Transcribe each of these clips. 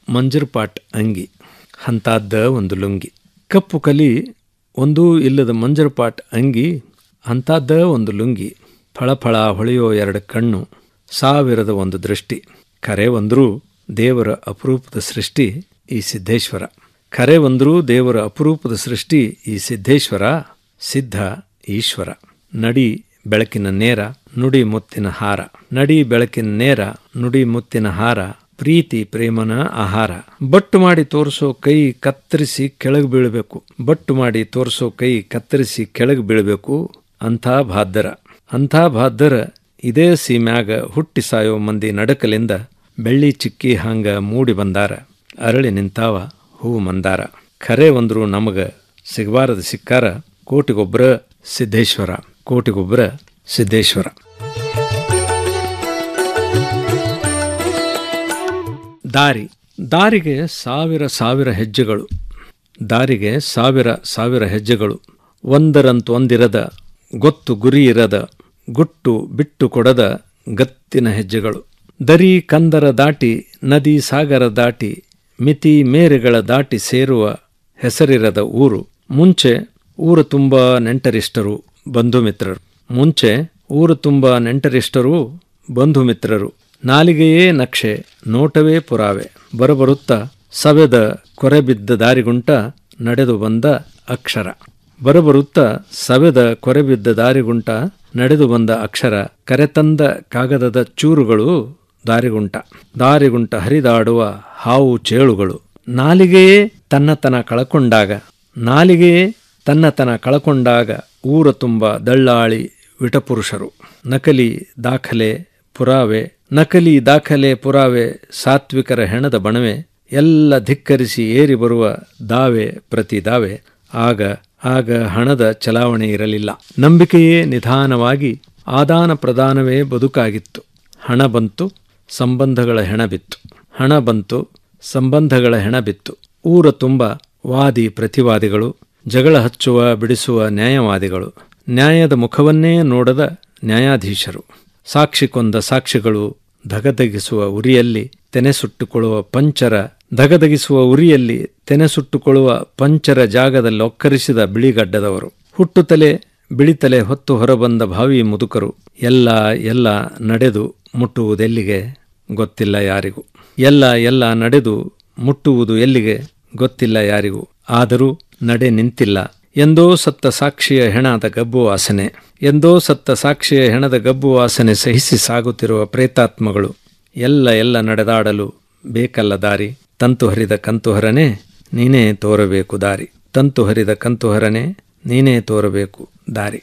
ಮಂಜರ್ಪಾಟ್ ಅಂಗಿ ಅಂತಾದ್ದ ಒಂದು ಲುಂಗಿ ಕಪ್ಪು ಕಲಿ ಒಂದೂ ಇಲ್ಲದ ಮಂಜರ್ಪಾಟ್ ಅಂಗಿ ಅಂತಾದ್ದ ಒಂದು ಲುಂಗಿ ಫಳಫಳ ಹೊಳೆಯೋ ಎರಡು ಕಣ್ಣು ಸಾವಿರದ ಒಂದು ದೃಷ್ಟಿ ಕರೆ ಒಂದರೂ ದೇವರ ಅಪರೂಪದ ಸೃಷ್ಟಿ ಈ ಸಿದ್ದೇಶ್ವರ ಕರೆ ಒಂದರೂ ದೇವರ ಅಪರೂಪದ ಸೃಷ್ಟಿ ಈ ಸಿದ್ದೇಶ್ವರ ಸಿದ್ಧ ಈಶ್ವರ ನಡಿ ಬೆಳಕಿನ ನೇರ ನುಡಿ ಮುತ್ತಿನ ಹಾರ ನಡಿ ಬೆಳಕಿನ ನೇರ ನುಡಿ ಮುತ್ತಿನ ಹಾರ ಪ್ರೀತಿ ಪ್ರೇಮನ ಆಹಾರ ಬಟ್ಟು ಮಾಡಿ ತೋರಿಸೋ ಕೈ ಕತ್ತರಿಸಿ ಕೆಳಗೆ ಬೀಳಬೇಕು ಬಟ್ಟು ಮಾಡಿ ತೋರಿಸೋ ಕೈ ಕತ್ತರಿಸಿ ಕೆಳಗೆ ಬೀಳಬೇಕು ಅಂಥ ಭಾದ್ದರ ಅಂಥ ಭಾದ್ದರ ಇದೇ ಸೀಮ್ಯಾಗ ಹುಟ್ಟಿ ಸಾಯೋ ಮಂದಿ ನಡಕಲಿಂದ ಬೆಳ್ಳಿ ಚಿಕ್ಕಿ ಹಂಗ ಮೂಡಿ ಬಂದಾರ ಅರಳಿ ನಿಂತಾವ ಹೂ ಮಂದಾರ ಖರೆ ಒಂದ್ರು ನಮಗ ಸಿಗಬಾರದ ಸಿಕ್ಕಾರ ಕೋಟಿಗೊಬ್ಬರ ಸಿದ್ದೇಶ್ವರ ಕೋಟಿಗೊಬ್ಬರ ಸಿದ್ದೇಶ್ವರ ದಾರಿ ದಾರಿಗೆ ಸಾವಿರ ಸಾವಿರ ಹೆಜ್ಜೆಗಳು ದಾರಿಗೆ ಸಾವಿರ ಸಾವಿರ ಹೆಜ್ಜೆಗಳು ಒಂದರಂತೊಂದಿರದ ಗೊತ್ತು ಗುರಿ ಇರದ ಗುಟ್ಟು ಬಿಟ್ಟು ಕೊಡದ ಗತ್ತಿನ ಹೆಜ್ಜೆಗಳು ದರಿ ಕಂದರ ದಾಟಿ ನದಿ ಸಾಗರ ದಾಟಿ ಮಿತಿ ಮೇರೆಗಳ ದಾಟಿ ಸೇರುವ ಹೆಸರಿರದ ಊರು ಮುಂಚೆ ಊರು ತುಂಬ ನೆಂಟರಿಷ್ಟರು ಬಂಧು ಮಿತ್ರರು ಮುಂಚೆ ಊರು ತುಂಬ ನೆಂಟರಿಷ್ಟರು ಬಂಧು ಮಿತ್ರರು ನಾಲಿಗೆಯೇ ನಕ್ಷೆ ನೋಟವೇ ಪುರಾವೆ ಬರಬರುತ್ತಾ ಸವೆದ ಕೊರೆಬಿದ್ದ ದಾರಿಗುಂಟ ನಡೆದು ಬಂದ ಅಕ್ಷರ ಬರಬರುತ್ತಾ ಸವೆದ ಕೊರೆಬಿದ್ದ ದಾರಿಗುಂಟ ನಡೆದು ಬಂದ ಅಕ್ಷರ ಕರೆತಂದ ಕಾಗದದ ಚೂರುಗಳು ದಾರಿಗುಂಟ ದಾರಿಗುಂಟ ಹರಿದಾಡುವ ಹಾವು ಚೇಳುಗಳು ನಾಲಿಗೆಯೇ ತನ್ನತನ ಕಳಕೊಂಡಾಗ ನಾಲಿಗೆಯೇ ತನ್ನತನ ಕಳಕೊಂಡಾಗ ಊರ ತುಂಬ ದಳ್ಳಾಳಿ ವಿಟಪುರುಷರು ನಕಲಿ ದಾಖಲೆ ಪುರಾವೆ ನಕಲಿ ದಾಖಲೆ ಪುರಾವೆ ಸಾತ್ವಿಕರ ಹೆಣದ ಬಣವೆ ಎಲ್ಲ ಧಿಕ್ಕರಿಸಿ ಏರಿ ಬರುವ ದಾವೆ ಪ್ರತಿ ದಾವೆ ಆಗ ಆಗ ಹಣದ ಚಲಾವಣೆ ಇರಲಿಲ್ಲ ನಂಬಿಕೆಯೇ ನಿಧಾನವಾಗಿ ಆದಾನ ಪ್ರದಾನವೇ ಬದುಕಾಗಿತ್ತು ಹಣ ಬಂತು ಸಂಬಂಧಗಳ ಹೆಣ ಬಿತ್ತು ಹಣ ಬಂತು ಸಂಬಂಧಗಳ ಹೆಣ ಬಿತ್ತು ಊರ ತುಂಬ ವಾದಿ ಪ್ರತಿವಾದಿಗಳು ಜಗಳ ಹಚ್ಚುವ ಬಿಡಿಸುವ ನ್ಯಾಯವಾದಿಗಳು ನ್ಯಾಯದ ಮುಖವನ್ನೇ ನೋಡದ ನ್ಯಾಯಾಧೀಶರು ಸಾಕ್ಷಿ ಕೊಂದ ಸಾಕ್ಷಿಗಳು ಧಗಧಗಿಸುವ ಉರಿಯಲ್ಲಿ ತೆನೆ ಸುಟ್ಟುಕೊಳ್ಳುವ ಪಂಚರ ಧಗಧಗಿಸುವ ಉರಿಯಲ್ಲಿ ತೆನೆ ಸುಟ್ಟುಕೊಳ್ಳುವ ಪಂಚರ ಜಾಗದಲ್ಲಿ ಒಕ್ಕರಿಸಿದ ಬಿಳಿಗಡ್ಡದವರು ಹುಟ್ಟುತ್ತಲೆ ಬಿಳಿತಲೆ ಹೊತ್ತು ಹೊರಬಂದ ಭಾವಿ ಮುದುಕರು ಎಲ್ಲ ಎಲ್ಲ ನಡೆದು ಮುಟ್ಟುವುದೆಲ್ಲಿಗೆ ಗೊತ್ತಿಲ್ಲ ಯಾರಿಗೂ ಎಲ್ಲ ಎಲ್ಲ ನಡೆದು ಮುಟ್ಟುವುದು ಎಲ್ಲಿಗೆ ಗೊತ್ತಿಲ್ಲ ಯಾರಿಗೂ ಆದರೂ ನಡೆ ನಿಂತಿಲ್ಲ ಎಂದೋ ಸತ್ತ ಸಾಕ್ಷಿಯ ಹೆಣದ ಗಬ್ಬು ವಾಸನೆ ಎಂದೋ ಸತ್ತ ಸಾಕ್ಷಿಯ ಹೆಣದ ಗಬ್ಬು ವಾಸನೆ ಸಹಿಸಿ ಸಾಗುತ್ತಿರುವ ಪ್ರೇತಾತ್ಮಗಳು ಎಲ್ಲ ಎಲ್ಲ ನಡೆದಾಡಲು ಬೇಕಲ್ಲ ದಾರಿ ತಂತು ಹರಿದ ಕಂತುಹರನೆ ನೀನೇ ತೋರಬೇಕು ದಾರಿ ತಂತು ಹರಿದ ಕಂತುಹರನೆ ನೀನೇ ತೋರಬೇಕು ದಾರಿ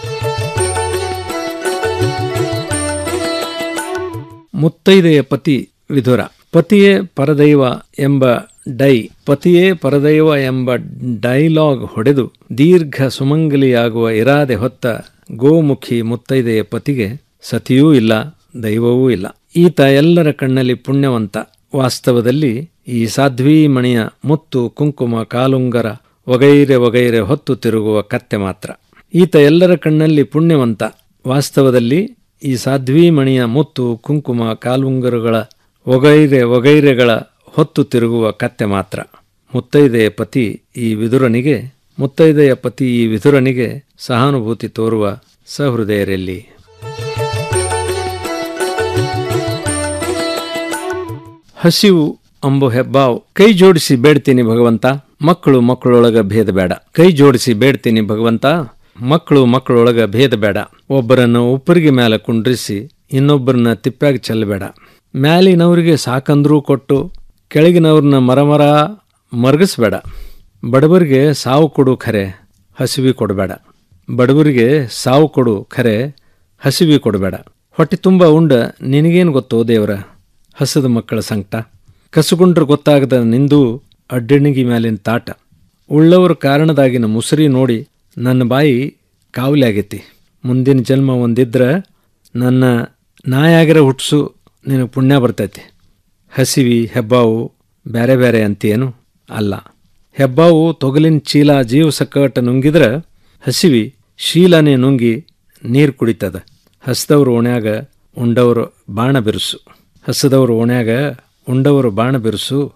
ಮುತ್ತೈದೆಯ ಪತಿ ವಿಧುರ ಪತಿಯೇ ಪರದೈವ ಎಂಬ ಡೈ ಪತಿಯೇ ಪರದೈವ ಎಂಬ ಡೈಲಾಗ್ ಹೊಡೆದು ದೀರ್ಘ ಸುಮಂಗಲಿಯಾಗುವ ಇರಾದೆ ಹೊತ್ತ ಗೋಮುಖಿ ಮುತ್ತೈದೆಯ ಪತಿಗೆ ಸತಿಯೂ ಇಲ್ಲ ದೈವವೂ ಇಲ್ಲ ಈತ ಎಲ್ಲರ ಕಣ್ಣಲ್ಲಿ ಪುಣ್ಯವಂತ ವಾಸ್ತವದಲ್ಲಿ ಈ ಸಾಧ್ವೀ ಮಣಿಯ ಮುತ್ತು ಕುಂಕುಮ ಕಾಲುಂಗರ ವಗೈರೆ ವಗೈರೆ ಹೊತ್ತು ತಿರುಗುವ ಕತ್ತೆ ಮಾತ್ರ ಈತ ಎಲ್ಲರ ಕಣ್ಣಲ್ಲಿ ಪುಣ್ಯವಂತ ವಾಸ್ತವದಲ್ಲಿ ಈ ಸಾಧ್ವೀ ಮಣಿಯ ಮುತ್ತು ಕುಂಕುಮ ಕಾಲುಂಗರುಗಳ ವಗೈರೆ ವಗೈರೆಗಳ ಹೊತ್ತು ತಿರುಗುವ ಕತ್ತೆ ಮಾತ್ರ ಮುತ್ತೈದೆಯ ಪತಿ ಈ ವಿದುರನಿಗೆ ಮುತ್ತೈದೆಯ ಪತಿ ಈ ವಿದುರನಿಗೆ ಸಹಾನುಭೂತಿ ತೋರುವ ಸಹೃದಯರಲ್ಲಿ ಹಸಿವು ಅಂಬು ಹೆಬ್ಬಾವ್ ಕೈ ಜೋಡಿಸಿ ಬೇಡ್ತೀನಿ ಭಗವಂತ ಮಕ್ಕಳು ಮಕ್ಕಳೊಳಗ ಭೇದ ಬೇಡ ಕೈ ಜೋಡಿಸಿ ಬೇಡ್ತೀನಿ ಭಗವಂತ ಮಕ್ಕಳು ಮಕ್ಕಳೊಳಗ ಭೇದ ಬೇಡ ಒಬ್ಬರನ್ನು ಉಪ್ಪರಿಗೆ ಮೇಲೆ ಕುಂಡ್ರಿಸಿ ಇನ್ನೊಬ್ಬರನ್ನ ತಿಪ್ಪಾಗಿ ಚೆಲ್ಲಬೇಡ ಮ್ಯಾಲಿನವರಿಗೆ ಸಾಕಂದ್ರೂ ಕೊಟ್ಟು ಕೆಳಗಿನವ್ರನ್ನ ಮರಮರ ಮರಗಿಸ್ಬೇಡ ಬಡವರಿಗೆ ಸಾವು ಕೊಡು ಖರೆ ಹಸಿವಿ ಕೊಡಬೇಡ ಬಡವರಿಗೆ ಸಾವು ಕೊಡು ಖರೆ ಹಸಿವಿ ಕೊಡಬೇಡ ಹೊಟ್ಟೆ ತುಂಬ ಉಂಡ ನಿನಗೇನು ಗೊತ್ತೋ ದೇವರ ಹಸದ ಮಕ್ಕಳ ಸಂಕಟ ಕಸುಗುಂಡ್ರ ಗೊತ್ತಾಗದ ನಿಂದು ಅಡ್ಡಣಿಗಿ ಮ್ಯಾಲಿನ ತಾಟ ಉಳ್ಳವರ ಕಾರಣದಾಗಿನ ಮುಸುರಿ ನೋಡಿ ನನ್ನ ಬಾಯಿ ಕಾವಲಿ ಆಗೈತಿ ಮುಂದಿನ ಜನ್ಮ ಒಂದಿದ್ರ ನನ್ನ ನಾಯಾಗಿರ ಹುಟ್ಸು ನಿನಗೆ ಪುಣ್ಯ ಬರ್ತೈತಿ ಹಸಿವಿ ಹೆಬ್ಬಾವು ಬೇರೆ ಬೇರೆ ಅಂತೀಯೇನು ಅಲ್ಲ ಹೆಬ್ಬಾವು ತೊಗಲಿನ ಚೀಲ ಜೀವ ಸಕ್ಕಟ ನುಂಗಿದ್ರ ಹಸಿವಿ ಶೀಲನೇ ನುಂಗಿ ನೀರು ಕುಡಿತದ ಹಸ್ದವ್ರ ಓಣ್ಯಾಗ ಉಂಡವರು ಬಾಣ ಬಿರುಸು ಹಸದವ್ರ ಓಣ್ಯಾಗ ಉಂಡವರು ಬಾಣ ಬಿರುಸು